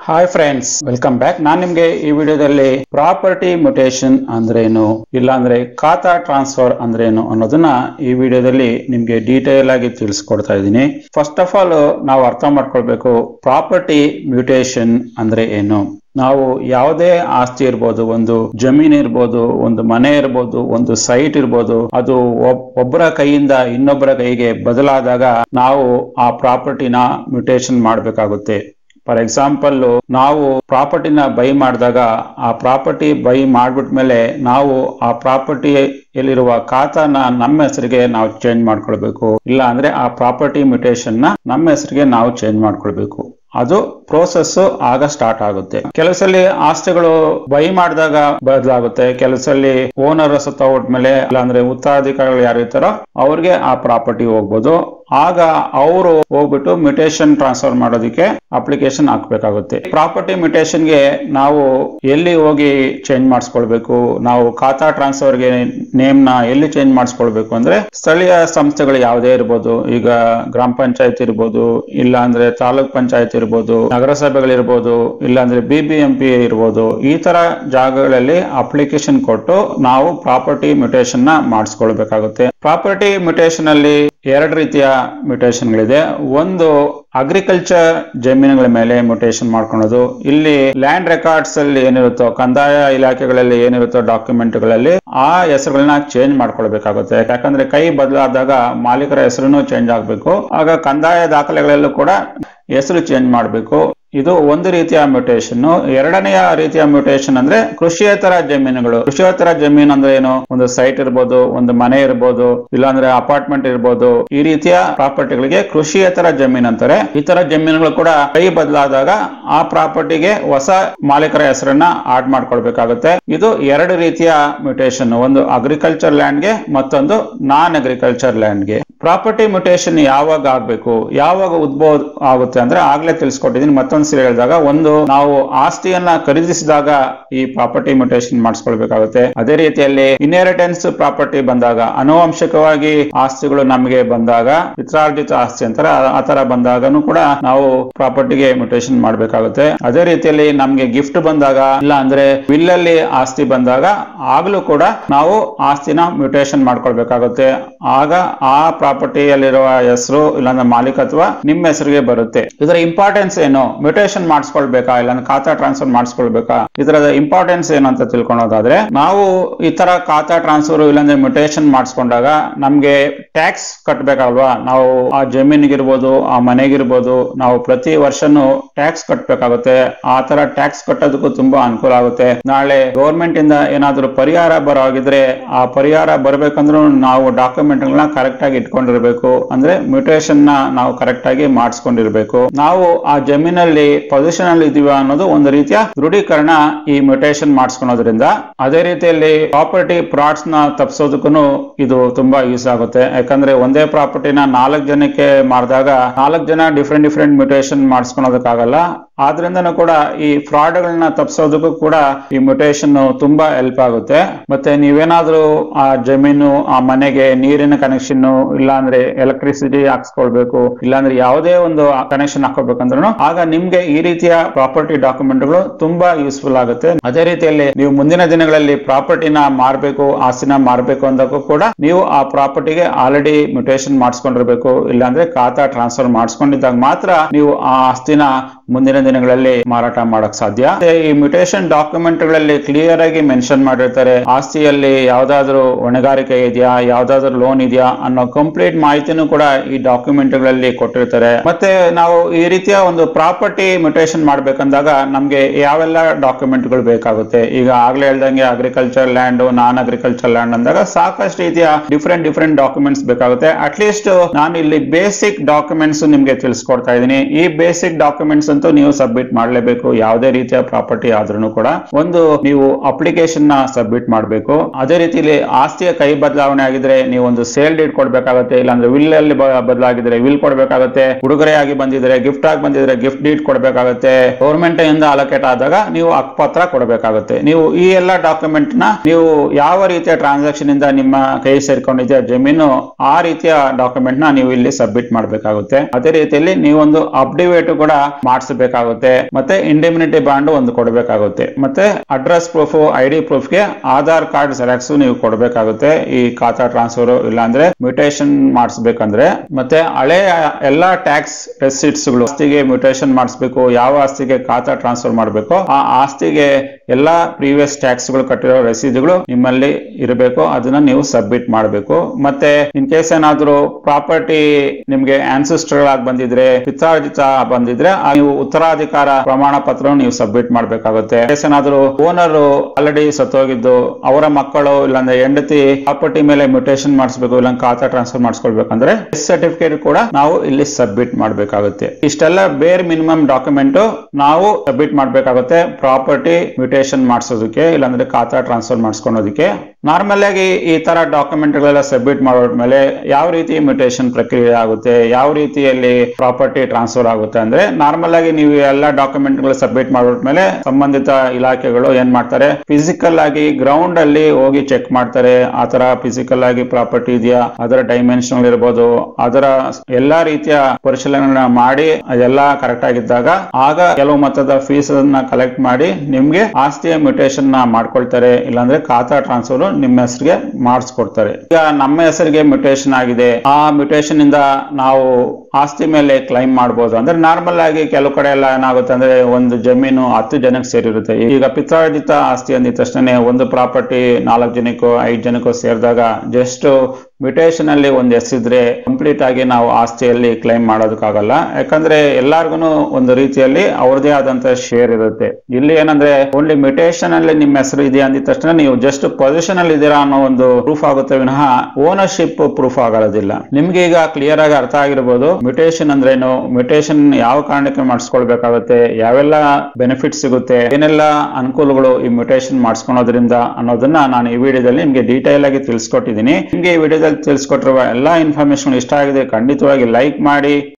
hi friends welcome back ನಾನ್ ನಿಮ್ಗೆ ಈ ವಿಡಿಯೋದಲ್ಲಿ ಪ್ರಾಪರ್ಟಿ ಮ್ಯುಟೇಷನ್ ಅಂದ್ರೇನು ಇಲ್ಲಾಂದ್ರೆ ಖಾತಾ ಟ್ರಾನ್ಸ್ಫರ್ ಅಂದ್ರೇನು ಅನ್ನೋದನ್ನ ಈ ವಿಡಿಯೋದಲ್ಲಿ ನಿಮ್ಗೆ ಡೀಟೇಲ್ ಆಗಿ ತಿಳಿಸ್ಕೊಡ್ತಾ ಇದ್ದೀನಿ ಫಸ್ಟ್ ಆಫ್ ಆಲ್ ನಾವು ಅರ್ಥ ಮಾಡ್ಕೊಳ್ಬೇಕು ಪ್ರಾಪರ್ಟಿ ಮ್ಯೂಟೇಷನ್ ಅಂದ್ರೆ ಏನು ನಾವು ಯಾವುದೇ ಆಸ್ತಿ ಇರ್ಬೋದು ಒಂದು ಜಮೀನ್ ಇರ್ಬೋದು ಒಂದು ಮನೆ ಇರ್ಬೋದು ಒಂದು ಸೈಟ್ ಇರ್ಬೋದು ಅದು ಒಬ್- ಒಬ್ಬರ ಕೈಯಿಂದ ಇನ್ನೊಬ್ಬರ ಕೈಗೆ ಬದಲಾದಾಗ ನಾವು ಆ ಪ್ರಾಪರ್ಟಿನ ಮ್ಯೂಟೇಷನ್ ಮಾಡಬೇಕಾಗುತ್ತೆ ಫಾರ್ ಎಕ್ಸಾಂಪಲ್ ನಾವು ಪ್ರಾಪರ್ಟಿನ ಬೈ ಮಾಡಿದಾಗ ಆ ಪ್ರಾಪರ್ಟಿ ಬೈ ಮಾಡ್ಬಿಟ್ಮೇಲೆ ನಾವು ಆ ಪ್ರಾಪರ್ಟಿಯಲ್ಲಿರುವ ಖಾತಾನ ನಮ್ಮ ಹೆಸರಿಗೆ ನಾವು ಚೇಂಜ್ ಮಾಡ್ಕೊಳ್ಬೇಕು ಇಲ್ಲ ಅಂದ್ರೆ ಆ ಪ್ರಾಪರ್ಟಿ ಮ್ಯೂಟೇಷನ್ ನ ನಮ್ಮ ಹೆಸರಿಗೆ ನಾವು ಚೇಂಜ್ ಮಾಡ್ಕೊಳ್ಬೇಕು ಅದು ಪ್ರೋಸೆಸ್ ಆಗ ಸ್ಟಾರ್ಟ್ ಆಗುತ್ತೆ ಕೆಲಸಲ್ಲಿ ಆಸ್ತಿಗಳು ಬೈ ಮಾಡಿದಾಗ ಬದಲಾಗುತ್ತೆ ಕೆಲಸಲ್ಲಿ ಓನರ್ ಸತ್ತ ಹೋದ್ಮೇಲೆ ಇಲ್ಲಾಂದ್ರೆ ಉತ್ತರಾಧಿಕಾರಿಗಳು ಯಾರು ಇರ್ತಾರೋ ಅವ್ರಿಗೆ ಆ ಪ್ರಾಪರ್ಟಿ ಹೋಗ್ಬೋದು ಆಗ ಅವರು ಹೋಗ್ಬಿಟ್ಟು ಮ್ಯೂಟೇಷನ್ ಟ್ರಾನ್ಸ್ಫರ್ ಮಾಡೋದಕ್ಕೆ ಅಪ್ಲಿಕೇಶನ್ ಹಾಕ್ಬೇಕಾಗುತ್ತೆ ಪ್ರಾಪರ್ಟಿ ಮ್ಯೂಟೇಷನ್ಗೆ ನಾವು ಎಲ್ಲಿ ಹೋಗಿ ಚೇಂಜ್ ಮಾಡಿಸ್ಕೊಳ್ಬೇಕು ನಾವು ಖಾತಾ ಟ್ರಾನ್ಸ್ಫರ್ಗೆ ನೇಮ್ ನ ಎಲ್ಲಿ ಚೇಂಜ್ ಮಾಡಿಸ್ಕೊಳ್ಬೇಕು ಅಂದ್ರೆ ಸ್ಥಳೀಯ ಸಂಸ್ಥೆಗಳು ಯಾವುದೇ ಇರ್ಬೋದು ಈಗ ಗ್ರಾಮ ಪಂಚಾಯತ್ ಇರ್ಬೋದು ಇಲ್ಲ ಅಂದ್ರೆ ತಾಲೂಕ್ ಪಂಚಾಯತ್ ಇರ್ಬೋದು ನಗರಸಭೆಗಳಿರ್ಬೋದು ಇಲ್ಲ ಅಂದ್ರೆ ಬಿ ಬಿ ಎಂ ಪಿ ಇರ್ಬೋದು ಈ ತರ ಜಾಗಗಳಲ್ಲಿ ಅಪ್ಲಿಕೇಶನ್ ಕೊಟ್ಟು ನಾವು ಪ್ರಾಪರ್ಟಿ ಮ್ಯೂಟೇಷನ್ ನ ಮಾಡಿಸ್ಕೊಳ್ಬೇಕಾಗುತ್ತೆ ಪ್ರಾಪರ್ಟಿ ಮ್ಯೂಟೇಷನ್ ಅಲ್ಲಿ ಎರಡು ರೀತಿಯ ಮ್ಯೂಟೇಷನ್ ಗಳಿದೆ ಒಂದು ಅಗ್ರಿಕಲ್ಚರ್ ಜಮೀನುಗಳ ಮೇಲೆ ಮ್ಯೂಟೇಷನ್ ಮಾಡ್ಕೊಳೋದು ಇಲ್ಲಿ ಲ್ಯಾಂಡ್ ರೆಕಾರ್ಡ್ಸ್ ಅಲ್ಲಿ ಏನಿರುತ್ತೋ ಕಂದಾಯ ಇಲಾಖೆಗಳಲ್ಲಿ ಏನಿರುತ್ತೋ ಡಾಕ್ಯುಮೆಂಟ್ಗಳಲ್ಲಿ ಆ ಹೆಸರುಗಳನ್ನ ಚೇಂಜ್ ಮಾಡ್ಕೊಳ್ಬೇಕಾಗುತ್ತೆ ಯಾಕಂದ್ರೆ ಕೈ ಬದಲಾದಾಗ ಮಾಲೀಕರ ಹೆಸರು ಚೇಂಜ್ ಆಗ್ಬೇಕು ಆಗ ಕಂದಾಯ ದಾಖಲೆಗಳಲ್ಲೂ ಕೂಡ ಹೆಸರು ಚೇಂಜ್ ಮಾಡಬೇಕು ಇದು ಒಂದು ರೀತಿಯ ಮ್ಯೂಟೇಷನ್ ಎರಡನೆಯ ರೀತಿಯ ಮ್ಯೂಟೇಷನ್ ಅಂದ್ರೆ ಕೃಷಿಯೇತರ ಜಮೀನುಗಳು ಕೃಷಿಯೇತರ ಜಮೀನು ಅಂದ್ರೆ ಏನು ಒಂದು ಸೈಟ್ ಇರ್ಬೋದು ಒಂದು ಮನೆ ಇರ್ಬೋದು ಇಲ್ಲಾಂದ್ರೆ ಅಪಾರ್ಟ್ಮೆಂಟ್ ಇರ್ಬೋದು ಈ ರೀತಿಯ ಪ್ರಾಪರ್ಟಿಗಳಿಗೆ ಕೃಷಿಯೇತರ ಜಮೀನು ಅಂತಾರೆ ಈ ತರ ಜಮೀನುಗಳು ಕೂಡ ಕೈ ಬದಲಾದಾಗ ಆ ಪ್ರಾಪರ್ಟಿಗೆ ಹೊಸ ಮಾಲೀಕರ ಹೆಸರನ್ನ ಆಡ್ ಮಾಡ್ಕೊಳ್ಬೇಕಾಗುತ್ತೆ ಇದು ಎರಡು ರೀತಿಯ ಮ್ಯೂಟೇಷನ್ ಒಂದು ಅಗ್ರಿಕಲ್ಚರ್ ಲ್ಯಾಂಡ್ಗೆ ಮತ್ತೊಂದು ನಾನ್ ಅಗ್ರಿಕಲ್ಚರ್ ಲ್ಯಾಂಡ್ಗೆ ಪ್ರಾಪರ್ಟಿ ಮ್ಯೂಟೇಷನ್ ಯಾವಾಗ ಆಗ್ಬೇಕು ಯಾವಾಗ ಉದ್ಭವ ಆಗುತ್ತೆ ಅಂದ್ರೆ ಆಗ್ಲೇ ತಿಳಿಸ್ಕೊಟ್ಟಿದ್ದೀನಿ ಮತ್ತೊಂದ್ಸರಿ ಹೇಳಿದಾಗ ಒಂದು ನಾವು ಆಸ್ತಿಯನ್ನ ಖರೀದಿಸಿದಾಗ ಈ ಪ್ರಾಪರ್ಟಿ ಮ್ಯೂಟೇಷನ್ ಮಾಡಿಸ್ಕೊಳ್ಬೇಕಾಗುತ್ತೆ ಅದೇ ರೀತಿಯಲ್ಲಿ ಇನ್ಹೆರಿಟೆನ್ಸ್ ಪ್ರಾಪರ್ಟಿ ಬಂದಾಗ ಅನುವಂಶಿಕವಾಗಿ ಆಸ್ತಿಗಳು ನಮಗೆ ಬಂದಾಗ ಪಿತ್ರಾರ್ಜಿತ ಆಸ್ತಿ ಅಂತಾರೆ ಆ- ಆ ತರ ಬಂದಾಗನು ಕೂಡ ನಾವು ಪ್ರಾಪರ್ಟಿಗೆ ಮ್ಯೂಟೇಷನ್ ಮಾಡ್ಬೇಕಾಗುತ್ತೆ ಅದೇ ರೀತಿಯಲ್ಲಿ ನಮ್ಗೆ ಗಿಫ್ಟ್ ಬಂದಾಗ ಇಲ್ಲ ಅಂದ್ರೆ ವಿಲ್ ಅಲ್ಲಿ ಆಸ್ತಿ ಬಂದಾಗ ಆಗ್ಲೂ ಕೂಡ ನಾವು ಆಸ್ತಿನ ಮ್ಯೂಟೇಷನ್ ಮಾಡ್ಕೊಳ್ಬೇಕಾಗುತ್ತೆ ಆಗ ಆ ಪ್ರಾಪರ್ಟಿಯಲ್ಲಿರುವ ಹೆಸರು ಇಲ್ಲಾಂದ್ರೆ ಮಾಲೀಕತ್ವ ನಿಮ್ಮ ಹೆಸರಿಗೆ ಬರುತ್ತೆ ಇದರ ಇಂಪಾರ್ಟೆನ್ಸ್ ಏನು ಮ್ಯೂಟೇಷನ್ ಮಾಡಿಸ್ಕೊಳ್ಬೇಕಾ ಇಲ್ಲಾಂದ್ರೆ ಖಾತಾ ಟ್ರಾನ್ಸ್ಫರ್ ಮಾಡಿಸ್ಕೊಳ್ಬೇಕಾ ಇದರ ಇಂಪಾರ್ಟೆನ್ಸ್ ಏನು ಅಂತ ತಿಳ್ಕೊಳೋದಾದ್ರೆ ನಾವು ಈ ತರ ಖಾತಾ ಟ್ರಾನ್ಸ್ಫರ್ ಇಲ್ಲಾಂದ್ರೆ ಮ್ಯೂಟೇಷನ್ ಮಾಡಿಸ್ಕೊಂಡಾಗ ನಮ್ಗೆ ಟ್ಯಾಕ್ಸ್ ಕಟ್ಬೇಕಲ್ವಾ ನಾವು ಆ ಜಮೀನಿಗಿರ್ಬೋದು ಆ ಮನೆಗಿರ್ಬೋದು ನಾವು ಪ್ರತಿ ವರ್ಷನೂ ಟ್ಯಾಕ್ಸ್ ಕಟ್ಬೇಕಾಗುತ್ತೆ ಆ ತರ ಟ್ಯಾಕ್ಸ್ ಕಟ್ಟೋದಕ್ಕೂ ತುಂಬಾ ಅನುಕೂಲ ಆಗುತ್ತೆ ನಾಳೆ ಗೌರ್ಮೆಂಟ್ ಇಂದ ಏನಾದ್ರೂ ಪರಿಹಾರ ಬರೋ ಹಾಗಿದ್ರೆ ಆ ಪರಿಹಾರ ಬರ್ಬೇಕಂದ್ರೂ ನಾವು ಡಾಕ್ಯುಮೆಂಟ್ ಗಳನ್ನ ಕರೆಕ್ಟ್ ಆಗಿ ಇಟ್ಕೊಂಡಿರ್ಬೇಕು ಅಂದ್ರೆ ಮ್ಯೂಟೇಷನ್ ನ ನಾವು ಕರೆಕ್ಟ್ ಆಗಿ ಮಾಡಿಸ್ಕೊಂಡಿರ್ಬೇಕು ನಾವು ಆ ಜಮೀನಲ್ಲಿ ಪೊಸಿಷನ್ ಅಲ್ಲಿ ಇದೀವ ಅನ್ನೋದು ಒಂದು ರೀತಿಯ ದೃಢೀಕರಣ ಈ ಮ್ಯೂಟೇಷನ್ ಮಾಡಿಸ್ಕೊಳೋದ್ರಿಂದ ಅದೇ ರೀತಿಯಲ್ಲಿ ಪ್ರಾಪರ್ಟಿ ಫ್ರಾಡ್ಸ್ ನ ತಪ್ಪಿಸೋದಕ್ಕೂ ಇದು ತುಂಬಾ ಯೂಸ್ ಆಗುತ್ತೆ ಯಾಕಂದ್ರೆ ಒಂದೇ ಪ್ರಾಪರ್ಟಿನ ನಾಲ್ಕು ಜನಕ್ಕೆ ಮಾರಿದಾಗ ನಾಲ್ಕು ಜನ ಡಿಫ್ರೆಂಟ್ ಡಿಫ್ರೆಂಟ್ ಮ್ಯೂಟೇಷನ್ ಮಾಡಿಸ್ಕೊಳೋದಕ್ಕಾಗಲ್ಲ ಆದ್ರಿಂದನೂ ಕೂಡ ಈ ಫ್ರಾಡ್ ಗಳನ್ನ ತಪ್ಪಿಸೋದಕ್ಕೂ ಕೂಡ ಈ ಮ್ಯೂಟೇಷನ್ ತುಂಬಾ ಹೆಲ್ಪ್ ಆಗುತ್ತೆ ಮತ್ತೆ ನೀವೇನಾದ್ರೂ ಆ ಜಮೀನು ಆ ಮನೆಗೆ ನೀರಿನ ಕನೆಕ್ಷನ್ ಇಲ್ಲ ಅಂದ್ರೆ ಎಲೆಕ್ಟ್ರಿಸಿಟಿ ಹಾಕ್ಸ್ಕೊಳ್ಬೇಕು ಇಲ್ಲಾಂದ್ರೆ ಯಾವುದೇ ಒಂದು ಕನೆಕ್ಷನ್ ಹಾಕೋಬೇಕಂದ್ರೂ ಆಗ ನಿಮ್ಗೆ ಈ ರೀತಿಯ ಪ್ರಾಪರ್ಟಿ ಡಾಕ್ಯುಮೆಂಟ್ಗಳು ತುಂಬಾ ಯೂಸ್ಫುಲ್ ಆಗುತ್ತೆ ಅದೇ ರೀತಿಯಲ್ಲಿ ನೀವು ಮುಂದಿನ ದಿನಗಳಲ್ಲಿ ಪ್ರಾಪರ್ಟಿನ ಮಾರ್ಬೇಕು ಆಸ್ತಿನ ಮಾರ್ಬೇಕು ಅಂದಕ್ಕೂ ಕೂಡ ನೀವು ಆ ಪ್ರಾಪರ್ಟಿಗೆ ಆಲ್ರೆಡಿ ಮ್ಯೂಟೇಷನ್ ಮಾಡಿಸ್ಕೊಂಡಿರ್ಬೇಕು ಇಲ್ಲಾಂದ್ರೆ ಖಾತಾ ಟ್ರಾನ್ಸ್ಫರ್ ಮಾಡಿಸ್ಕೊಂಡಿದ್ದಾಗ ಮಾತ್ರ ನೀವು ಆ ಆಸ್ತಿನ ಮುಂದಿನ ದಿನಗಳಲ್ಲಿ ಮಾರಾಟ ಮಾಡಕ್ ಸಾಧ್ಯ ಮತ್ತೆ ಈ ಮ್ಯೂಟೇಷನ್ ಡಾಕ್ಯುಮೆಂಟ್ ಗಳಲ್ಲಿ ಕ್ಲಿಯರ್ ಆಗಿ ಮೆನ್ಷನ್ ಮಾಡಿರ್ತಾರೆ ಆಸ್ತಿಯಲ್ಲಿ ಯಾವ್ದಾದ್ರು ಹೊಣೆಗಾರಿಕೆ ಇದೆಯಾ ಯಾವ್ದಾದ್ರು ಲೋನ್ ಇದೆಯಾ ಅನ್ನೋ ಕಂಪ್ಲೀಟ್ ಮಾಹಿತಿನೂ ಕೂಡ ಈ ಡಾಕ್ಯುಮೆಂಟ್ ಗಳಲ್ಲಿ ಕೊಟ್ಟಿರ್ತಾರೆ ಮತ್ತೆ ನಾವು ಈ ರೀತಿಯ ಒಂದು ಪ್ರಾಪರ್ಟಿ ಮ್ಯೂಟೇಷನ್ ಮಾಡ್ಬೇಕಂದಾಗ ನಮ್ಗೆ ಯಾವೆಲ್ಲ ಡಾಕ್ಯುಮೆಂಟ್ ಗಳು ಬೇಕಾಗುತ್ತೆ ಈಗ ಆಗ್ಲೇ ಹೇಳ್ದಂಗೆ agriculture land non agriculture land ಅಂದಾಗ ಸಾಕಷ್ಟು ರೀತಿಯ ಡಿಫ್ರೆಂಟ್ ಡಿಫ್ರೆಂಟ್ ಡಾಕ್ಯುಮೆಂಟ್ಸ್ ಬೇಕಾಗುತ್ತೆ ಅಟ್ಲೀಸ್ಟ್ ನಾನು ಇಲ್ಲಿ ಬೇಸಿಕ್ ಡಾಕ್ಯುಮೆಂಟ್ಸ್ ನಿಮ್ಗೆ ತಿಳಿಸ್ಕೊಡ್ತಾ ಇದ್ದೀನಿ ಈ ಬೇಸಿಕ್ ಡಾಕ್ಯುಮೆಂಟ್ಸ್ ಅಂತೂ ನೀವು ಸಬ್ಮಿಟ್ ಮಾಡಲೇಬೇಕು ಯಾವುದೇ ರೀತಿಯ ಪ್ರಾಪರ್ಟಿ ಆದ್ರೂ ಕೂಡ ಒಂದು ನೀವು ಅಪ್ಲಿಕೇಶನ್ ನ ಸಬ್ಮಿಟ್ ಮಾಡಬೇಕು ಅದೇ ರೀತಿಲಿ ಆಸ್ತಿಯ ಕೈ ಬದಲಾವಣೆ ಆಗಿದ್ರೆ ನೀವು ಒಂದು ಸೇಲ್ ಡೀಡ್ ಕೊಡ್ಬೇಕಾಗುತ್ತೆ ಇಲ್ಲಾಂದ್ರೆ ವಿಲ್ ಅಲ್ಲಿ ಬ- ಬದಲಾಗಿದ್ರೆ ವಿಲ್ ಕೊಡ್ಬೇಕಾಗುತ್ತೆ ಉಡುಗೊರೆಯಾಗಿ ಬಂದಿದ್ರೆ ಗಿಫ್ಟ್ ಆಗಿ ಬಂದಿದ್ರೆ ಗಿಫ್ಟ್ ಡೀಡ್ ಕೊಡ್ಬೇಕಾಗುತ್ತೆ ಗೌರ್ಮೆಂಟ್ ಇಂದ ಅಲೋಕೇಟ್ ಆದಾಗ ನೀವು ಹಕ್ಕುಪತ್ರ ಕೊಡಬೇಕಾಗುತ್ತೆ ನೀವು ಈ ಎಲ್ಲ ಡಾಕ್ಯುಮೆಂಟ್ ನ ನೀವು ಯಾವ ರೀತಿಯ ಟ್ರಾನ್ಸಾಕ್ಷನ್ ಇಂದ ನಿಮ್ಮ ಕೈ ಸೇರ್ಕೊಂಡಿದೆ ಜಮೀನು ಆ ರೀತಿಯ ಡಾಕ್ಯುಮೆಂಟ್ ನ ನೀವು ಇಲ್ಲಿ ಸಬ್ಮಿಟ್ ಮಾಡಬೇಕಾಗುತ್ತೆ ಅದೇ ರೀತಿಯಲ್ಲಿ ನೀವೊಂದು ಅಪ್ಡಿವೇಟ್ ಕೂಡ ಮಾಡಿಸಬೇಕಾಗುತ್ತೆ ಕೊಡಬೇಕಾಗುತ್ತೆ ಮತ್ತೆ ಇಂಡಿಮಿನಿಟಿ ಬಾಂಡ್ ಒಂದು ಕೊಡಬೇಕಾಗುತ್ತೆ ಮತ್ತೆ ಅಡ್ರೆಸ್ ಪ್ರೂಫ್ ಐ ಡಿ ಪ್ರೂಫ್ಗೆ ಆಧಾರ್ ಕಾರ್ಡ್ ಜೆರಾಕ್ಸ್ ನೀವು ಕೊಡಬೇಕಾಗುತ್ತೆ ಈ ಖಾತಾ ಟ್ರಾನ್ಸ್ಫರ್ ಇಲ್ಲಾಂದ್ರೆ ಮ್ಯೂಟೇಶನ್ ಮಾಡಿಸ್ಬೇಕಂದ್ರೆ ಮತ್ತೆ ಹಳೆ ಎಲ್ಲಾ ಟ್ಯಾಕ್ಸ್ ರೆಸಿಟ್ಸ್ ಗಳು ಆಸ್ತಿಗೆ ಮ್ಯೂಟೇಶನ್ ಮಾಡಿಸ್ಬೇಕು ಯಾವ ಆಸ್ತಿಗೆ ಖಾತಾ ಟ್ರಾನ್ಸ್ಫರ್ ಮಾಡಬೇಕು ಆ ಆಸ್ತಿಗೆ ಎಲ್ಲಾ ಪ್ರೀವಿಯಸ್ ಟ್ಯಾಕ್ಸ್ ಗಳು ಕಟ್ಟಿರೋ ರಸೀದಿಗಳು ನಿಮ್ಮಲ್ಲಿ ಇರಬೇಕು ಅದನ್ನ ನೀವು ಸಬ್ಮಿಟ್ ಮಾಡಬೇಕು ಮತ್ತೆ ಇನ್ ಕೇಸ್ ಏನಾದ್ರು ಪ್ರಾಪರ್ಟಿ ನಿಮ್ಗೆ ಆನ್ಸಿಸ್ಟರ್ ಆಗಿ ಬಂದಿದ್ರೆ ಪಿತ್ರಾರ್ಜಿತ ಬಂದಿದ್ರೆ ಆ ನೀವು ಉತ್ತರಾಧಿಕಾರ ಪ್ರಮಾಣ ಪತ್ರ ನೀವು ಸಬ್ಮಿಟ್ ಮಾಡಬೇಕಾಗುತ್ತೆ ಕೇಸ್ ಏನಾದ್ರು ಓನರ್ ಆಲ್ರೆಡಿ ಸತ್ತೋಗಿದ್ದು ಅವರ ಮಕ್ಕಳು ಇಲ್ಲಾಂದ್ರೆ ಹೆಂಡತಿ ಪ್ರಾಪರ್ಟಿ ಮೇಲೆ ಮ್ಯೂಟೇಶನ್ ಮಾಡಿಸ್ಬೇಕು ಇಲ್ಲ ಖಾತಾ ಟ್ರಾನ್ಸ್ಫರ್ ಮಾಡಿಸ್ಕೊಳ್ಬೇಕಂದ್ರೆ ಸರ್ಟಿಫಿಕೇಟ್ ಕೂಡ ನಾವು ಇಲ್ಲಿ ಸಬ್ಮಿಟ್ ಮಾಡಬೇಕಾಗುತ್ತೆ ಇಷ್ಟೆಲ್ಲ ಬೇರ್ ಮಿನಿಮಮ್ ಡಾಕ್ಯುಮೆಂಟ್ ನಾವು ಸಬ್ಮಿಟ್ ಮಾಡಬೇಕಾಗುತ್ತೆ ಪ್ರಾಪರ್ಟಿ ಮ್ಯೂಟೇಶನ್ ಮಾಡಿಸೋದಕ್ಕೆ ಇಲ್ಲಾಂದ್ರೆ ಖಾತಾ ಟ್ರಾನ್ಸ್ಫರ್ ಮಾಡಿಸ್ಕೊಳೋದಕ್ಕೆ ನಾರ್ಮಲ್ ಆಗಿ ಈ ತರ ಡಾಕ್ಯುಮೆಂಟ್ ಗಳೆಲ್ಲ ಸಬ್ಮಿಟ್ ಮಾಡೋದ್ಮೇಲೆ ಯಾವ ರೀತಿ ಮ್ಯೂಟೇಶನ್ ಪ್ರಕ್ರಿಯೆ ಆಗುತ್ತೆ ಯಾವ ರೀತಿಯಲ್ಲಿ ಪ್ರಾಪರ್ಟಿ ಟ್ರಾನ್ಸ್ಫರ್ ಆಗುತ್ತೆ ಅಂದ್ರೆ ನಾರ್ಮಲ್ ಆಗಿ ನೀವು ಎಲ್ಲ ಡಾಕ್ಯುಮೆಂಟ್ ಗಳು ಸಬ್ಮಿಟ್ ಮಾಡೋದ್ಮೇಲೆ ಸಂಬಂಧಿತ ಇಲಾಖೆಗಳು ಏನ್ ಮಾಡ್ತಾರೆ ಫಿಸಿಕಲ್ ಆಗಿ ಗ್ರೌಂಡ್ ಅಲ್ಲಿ ಹೋಗಿ ಚೆಕ್ ಮಾಡ್ತಾರೆ ಆ ತರ ಫಿಸಿಕಲ್ ಆಗಿ ಪ್ರಾಪರ್ಟಿ ಇದೆಯಾ ಅದರ ಡೈಮೆನ್ಷನ್ ಇರ್ಬೋದು ಅದರ ಎಲ್ಲಾ ರೀತಿಯ ಪರಿಶೀಲನೆ ಮಾಡಿ ಅದೆಲ್ಲ ಕರೆಕ್ಟ್ ಆಗಿದ್ದಾಗ ಆಗ ಕೆಲವು ಮೊತ್ತದ ಫೀಸ್ ಅನ್ನ ಕಲೆಕ್ಟ್ ಮಾಡಿ ನಿಮ್ಗೆ ಆಸ್ತಿಯ ಮ್ಯೂಟೇಶನ್ ನ ಮಾಡ್ಕೊಳ್ತಾರೆ ಇಲ್ಲಾಂದ್ರೆ ಖಾತಾ ಟ್ರಾನ್ಸ್ಫರ್ ನಿಮ್ಮ ಹೆಸರಿಗೆ ಮಾಡಿಸ್ಕೊಡ್ತಾರೆ ಈಗ ನಮ್ಮ ಹೆಸರಿಗೆ ಮ್ಯೂಟೇಶನ್ ಆಗಿದೆ ಆ ಮ್ಯೂಟೇಶನ್ ಇಂದ ನಾವು ಆಸ್ತಿ ಮೇಲೆ ಕ್ಲೈಮ್ ಮಾಡಬಹುದು ಅಂದ್ರೆ ನಾರ್ಮಲ್ ಆಗಿ ಕೆಲವು ಕಡೆ ಎಲ್ಲ ಏನಾಗುತ್ತೆ ಅಂದ್ರೆ ಒಂದು ಜಮೀನು ಹತ್ತು ಜನಕ್ಕೆ ಸೇರಿರುತ್ತೆ ಈಗ ಪಿತ್ರಾರ್ಜಿತ ಆಸ್ತಿ ಅಂದಿದ ತಕ್ಷಣ ಒಂದು ಪ್ರಾಪರ್ಟಿ ನಾಲ್ಕು ಜನಕ್ಕೋ ಐದು ಜನಕ್ಕೋ ಸೇರಿದಾಗ ಜಸ್ಟ್ ಮ್ಯೂಟೇಶನ್ ಅಲ್ಲಿ ಒಂದು ಹೆಸರಿದ್ರೆ ಕಂಪ್ಲೀಟ್ ಆಗಿ ನಾವು ಆಸ್ತಿಯಲ್ಲಿ ಕ್ಲೈಮ್ ಮಾಡೋದಕ್ಕಾಗಲ್ಲ ಯಾಕಂದ್ರೆ ಎಲ್ಲಾರ್ಗು ಒಂದು ರೀತಿಯಲ್ಲಿ ಅವ್ರದೇ ಆದಂತ ಶೇರ್ ಇರುತ್ತೆ ಇಲ್ಲಿ ಏನಂದ್ರೆ ಓನ್ಲಿ ಮ್ಯೂಟೇಶನ್ ಅಲ್ಲಿ ನಿಮ್ಮ ಹೆಸರು ಇದೆ ಅಂದಿದ ತಕ್ಷಣ ನೀವು ಜಸ್ಟ್ ಪೊಸಿಷನ್ ಅಲ್ಲಿ ಇದ್ದೀರಾ ಅನ್ನೋ ಒಂದು ಪ್ರೂಫ್ ಆಗುತ್ತೆ ವಿನಃ ಓನರ್ಶಿಪ್ ಪ್ರೂಫ್ ಆಗೋದಿಲ್ಲ ನಿಮ್ಗೆ ಈಗ ಕ್ಲಿಯರ್ ಆಗಿ ಅರ್ಥ ಆಗಿರ್ಬೋದು ಮ್ಯೂಟೇಶನ್ ಅಂದ್ರೇನು ಮ್ಯೂಟೇಶನ್ ಯಾವ ಕಾರಣಕ್ಕೆ ಮಾಡಿಸ್ಕೊಳ್ಬೇಕಾಗುತ್ತೆ ಯಾವೆಲ್ಲ ಬೆನಿಫಿಟ್ ಸಿಗುತ್ತೆ ಏನೆಲ್ಲ ಅನುಕೂಲಗಳು ಈ ಮ್ಯೂಟೇಶನ್ ಮಾಡಿಸ್ಕೊಳೋದ್ರಿಂದ ಅನ್ನೋದನ್ನ ನಾನು ಈ ವಿಡಿಯೋದಲ್ಲಿ ನಿಮ್ಗೆ ಡೀಟೇಲ್ ಆಗಿ ತಿಳಿಸ್ಕೊಟ್ಟಿದ್ದೀನಿ ನಿಮ್ಗೆ ಈ ವಿಡಿಯೋದಲ್ಲಿ ತಿಳಿಸ್ಕೊಟ್ಟಿರುವ ಎಲ್ಲಾ ಇನ್ಫಾರ್ಮೇಶನ್ ಇಷ್ಟ ಆಗಿದೆ ಖಂಡಿತವಾಗಿ ಲೈಕ್ ಮಾಡಿ